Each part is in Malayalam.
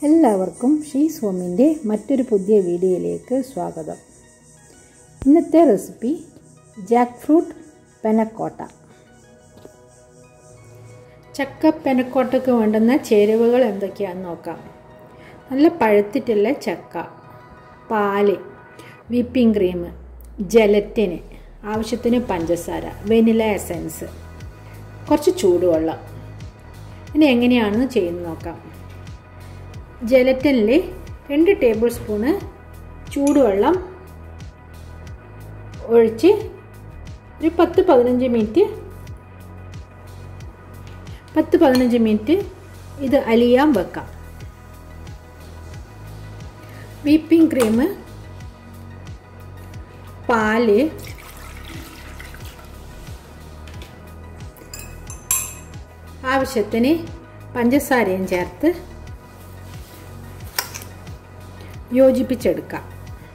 എല്ലാവർക്കും ഷീസ് ഹോമിൻ്റെ മറ്റൊരു പുതിയ വീഡിയോയിലേക്ക് സ്വാഗതം ഇന്നത്തെ റെസിപ്പി ജാക്ക് ഫ്രൂട്ട് പെനക്കോട്ട ചക്ക പെനക്കോട്ടയ്ക്ക് വേണ്ടുന്ന ചേരുവകൾ എന്തൊക്കെയാണെന്ന് നോക്കാം നല്ല പഴുത്തിട്ടുള്ള ചക്ക പാല് വിപ്പിംഗ് ക്രീം ജലറ്റിന് ആവശ്യത്തിന് പഞ്ചസാര വെനില എസൻസ് കുറച്ച് ചൂടുവെള്ളം ഇനി എങ്ങനെയാണെന്ന് ചെയ്യുന്നത് നോക്കാം ജലറ്റനിൽ രണ്ട് ടേബിൾ സ്പൂണ് ചൂടുവെള്ളം ഒഴിച്ച് ഒരു പത്ത് പതിനഞ്ച് മിനിറ്റ് പത്ത് പതിനഞ്ച് മിനിറ്റ് ഇത് അലിയാൻ വെക്കാം വിപ്പിംഗ് ക്രീം പാല് ആവശ്യത്തിന് പഞ്ചസാരയും ചേർത്ത് യോജിപ്പിച്ചെടുക്കാം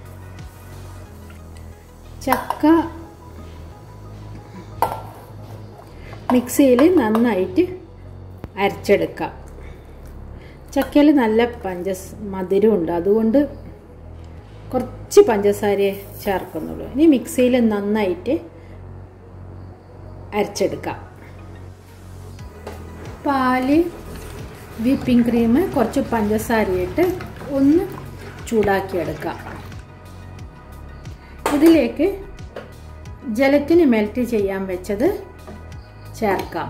ചക്ക മിക്സിയിൽ നന്നായിട്ട് അരച്ചെടുക്കാം ചക്കയിൽ നല്ല പഞ്ചസ് മധുരമുണ്ട് അതുകൊണ്ട് കുറച്ച് പഞ്ചസാരയെ ചേർക്കുന്നുള്ളൂ ഇനി മിക്സിയിൽ നന്നായിട്ട് അരച്ചെടുക്കാം പാല് വിപ്പിംഗ് ക്രീം കുറച്ച് പഞ്ചസാരയിട്ട് ഒന്ന് ചൂടാക്കിയെടുക്കാം ഇതിലേക്ക് ജലത്തിന് മെൽറ്റ് ചെയ്യാൻ വെച്ചത് ചേർക്കാം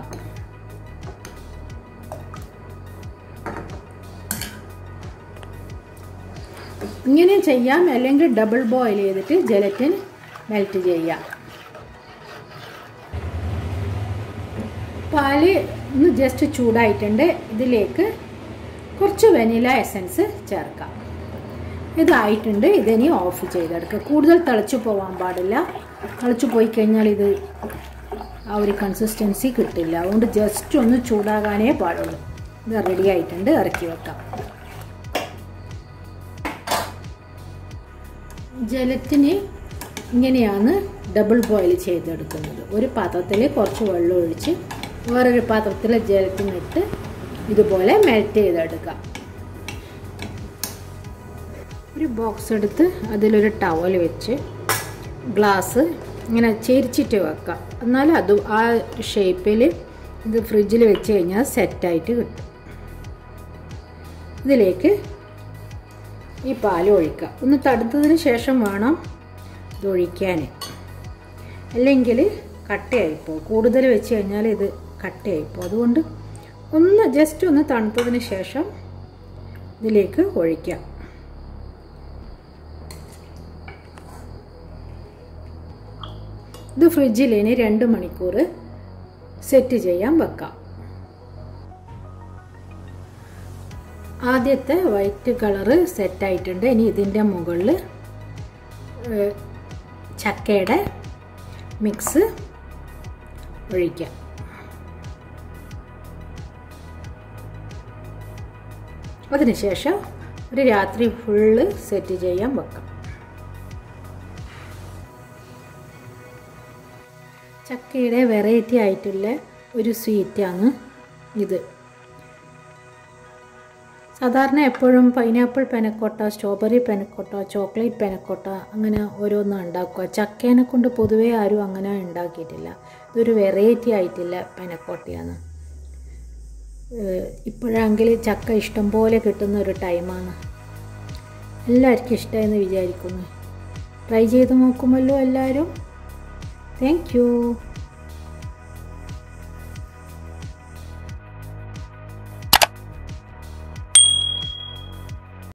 ഇങ്ങനെ ചെയ്യാം അല്ലെങ്കിൽ ഡബിൾ ബോയിൽ ചെയ്തിട്ട് ജലറ്റിൻ മെൽറ്റ് ചെയ്യാം പാല് ഒന്ന് ജസ്റ്റ് ചൂടായിട്ടുണ്ട് ഇതിലേക്ക് കുറച്ച് വെനില എസൻസ് ചേർക്കാം ഇതായിട്ടുണ്ട് ഇതിനി ഓഫ് ചെയ്തെടുക്കുക കൂടുതൽ തിളച്ചു പോകാൻ പാടില്ല തിളച്ചു പോയി കഴിഞ്ഞാൽ ഇത് ആ ഒരു കൺസിസ്റ്റൻസി കിട്ടില്ല അതുകൊണ്ട് ജസ്റ്റ് ഒന്ന് ചൂടാകാനേ പാടുള്ളൂ ഇത് റെഡി ആയിട്ടുണ്ട് ഇറക്കി വെക്കാം ജലത്തിന് ഇങ്ങനെയാണ് ഡബിൾ ബോയിൽ ചെയ്തെടുക്കുന്നത് ഒരു പാത്രത്തിൽ കുറച്ച് വെള്ളം ഒഴിച്ച് വേറൊരു പാത്രത്തിൽ ജലത്തിനിട്ട് ഇതുപോലെ മെൽറ്റ് ചെയ്തെടുക്കാം ഒരു ബോക്സ് എടുത്ത് അതിലൊരു ടവൽ വെച്ച് ഗ്ലാസ് ഇങ്ങനെ ചെരിച്ചിട്ട് വെക്കാം എന്നാൽ അത് ആ ഷേപ്പിൽ ഇത് ഫ്രിഡ്ജിൽ വെച്ച് കഴിഞ്ഞാൽ സെറ്റായിട്ട് കിട്ടും ഇതിലേക്ക് ഈ പാൽ ഒഴിക്കാം ഒന്ന് തടുത്തതിന് ശേഷം വേണം ഇത് ഒഴിക്കാൻ അല്ലെങ്കിൽ കട്ടയായിപ്പോൾ കൂടുതൽ വെച്ച് കഴിഞ്ഞാൽ ഇത് കട്ടയായിപ്പോൾ അതുകൊണ്ട് ഒന്ന് ജസ്റ്റ് ഒന്ന് തണുത്തതിന് ശേഷം ഇതിലേക്ക് ഒഴിക്കാം ഇത് ഫ്രിഡ്ജിൽ ഇനി രണ്ട് മണിക്കൂർ സെറ്റ് ചെയ്യാൻ വെക്കാം ആദ്യത്തെ വൈറ്റ് കളറ് സെറ്റായിട്ടുണ്ട് ഇനി ഇതിൻ്റെ മുകളിൽ ചക്കയുടെ മിക്സ് ഒഴിക്കാം അതിനുശേഷം ഒരു രാത്രി ഫുള്ള് സെറ്റ് ചെയ്യാൻ വെക്കാം ചക്കയുടെ വെറൈറ്റി ആയിട്ടുള്ള ഒരു സ്വീറ്റാണ് ഇത് സാധാരണ എപ്പോഴും pineapple panna cotta strawberry panna cotta chocolate panna cotta അങ്ങനെ ഓരോന്നും ഉണ്ടാക്കുക ചക്കേനെ കൊണ്ട് പൊതുവേ ആരും അങ്ങനെ ഉണ്ടാക്കിയിട്ടില്ല ഇതൊരു വെറൈറ്റി ആയിട്ടില്ല പെനക്കോട്ടയാണ് ഇപ്പോഴെങ്കിൽ ചക്ക ഇഷ്ടം പോലെ കിട്ടുന്ന ഒരു ടൈമാണ് എല്ലാവർക്കും ഇഷ്ടമെന്ന് വിചാരിക്കുന്നു ട്രൈ ചെയ്ത് നോക്കുമല്ലോ എല്ലാവരും താങ്ക്